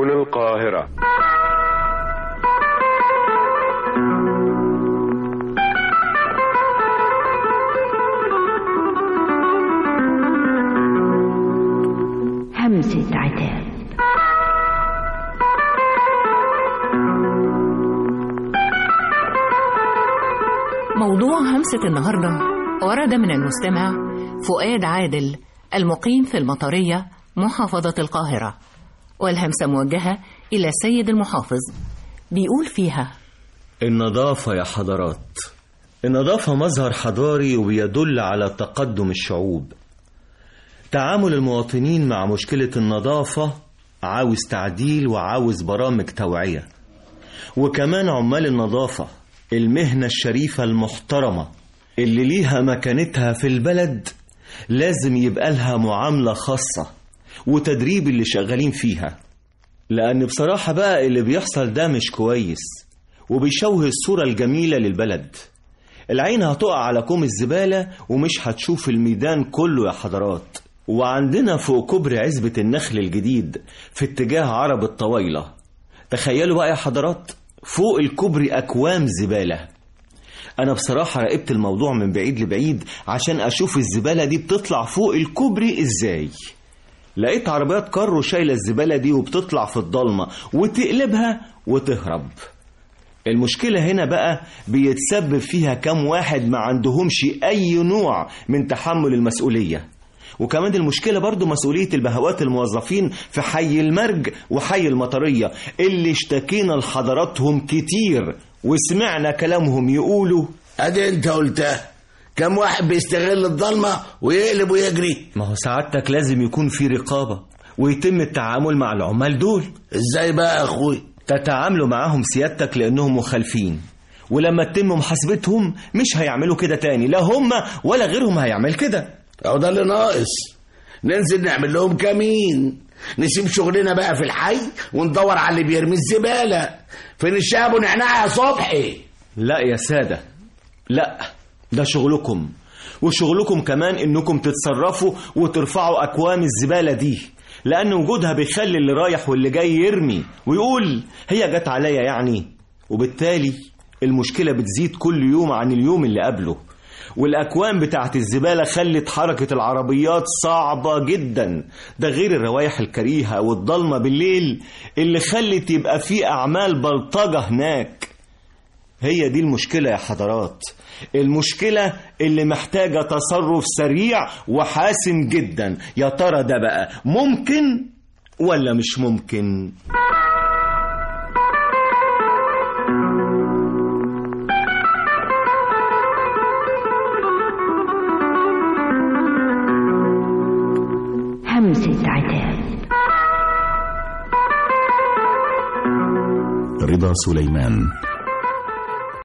تلفزيون القاهرة همسة عتاب موضوع همسة النهاردة ورد من المستمع فؤاد عادل المقيم في المطرية محافظة القاهرة والهمسة موجهة إلى السيد المحافظ بيقول فيها النظافة يا حضرات النظافة مظهر حضاري وبيدل على تقدم الشعوب تعامل المواطنين مع مشكلة النظافة عاوز تعديل وعاوز برامج توعية وكمان عمال النظافة المهنة الشريفة المحترمة اللي ليها مكانتها في البلد لازم يبقى لها معاملة خاصة وتدريب اللي شغالين فيها لأن بصراحة بقى اللي بيحصل ده مش كويس وبيشوه الصورة الجميلة للبلد العين هتقع على كوم الزبالة ومش هتشوف الميدان كله يا حضرات وعندنا فوق كوبري عزبة النخل الجديد في اتجاه عرب الطويلة تخيلوا بقى يا حضرات فوق الكوبري أكوام زبالة أنا بصراحة راقبت الموضوع من بعيد لبعيد عشان أشوف الزبالة دي بتطلع فوق الكوبري إزاي لقيت عربيات كارو شايلة الزبالة دي وبتطلع في الضلمة وتقلبها وتهرب المشكلة هنا بقى بيتسبب فيها كم واحد ما عندهمش أي نوع من تحمل المسؤولية وكمان المشكلة برضو مسؤولية البهوات الموظفين في حي المرج وحي المطرية اللي اشتكينا لحضراتهم كتير وسمعنا كلامهم يقولوا ادي انت قلتها كم واحد بيستغل الضلمه ويقلب ويجري ما هو سعادتك لازم يكون في رقابة ويتم التعامل مع العمال دول ازاي بقى يا اخوي تتعاملوا معاهم سيادتك لأنهم مخالفين ولما تتم محاسبتهم مش هيعملوا كده تاني لا هم ولا غيرهم هيعمل كده اهو ده اللي ناقص ننزل نعمل لهم كمين نسيب شغلنا بقى في الحي وندور على اللي بيرمي الزباله فين الشاب ونعناع يا صبحي لا يا سادة لا ده شغلكم وشغلكم كمان انكم تتصرفوا وترفعوا اكوام الزبالة دي لان وجودها بيخلي اللي رايح واللي جاي يرمي ويقول هي جت عليا يعني وبالتالي المشكلة بتزيد كل يوم عن اليوم اللي قبله والأكوام بتاعت الزبالة خلت حركة العربيات صعبة جدا ده غير الروايح الكريهة والضلمة بالليل اللي خلت يبقى في أعمال بلطجة هناك هي دي المشكلة يا حضرات المشكلة اللي محتاجة تصرف سريع وحاسم جدا يا ترى ده بقى ممكن ولا مش ممكن همسة عتاب رضا سليمان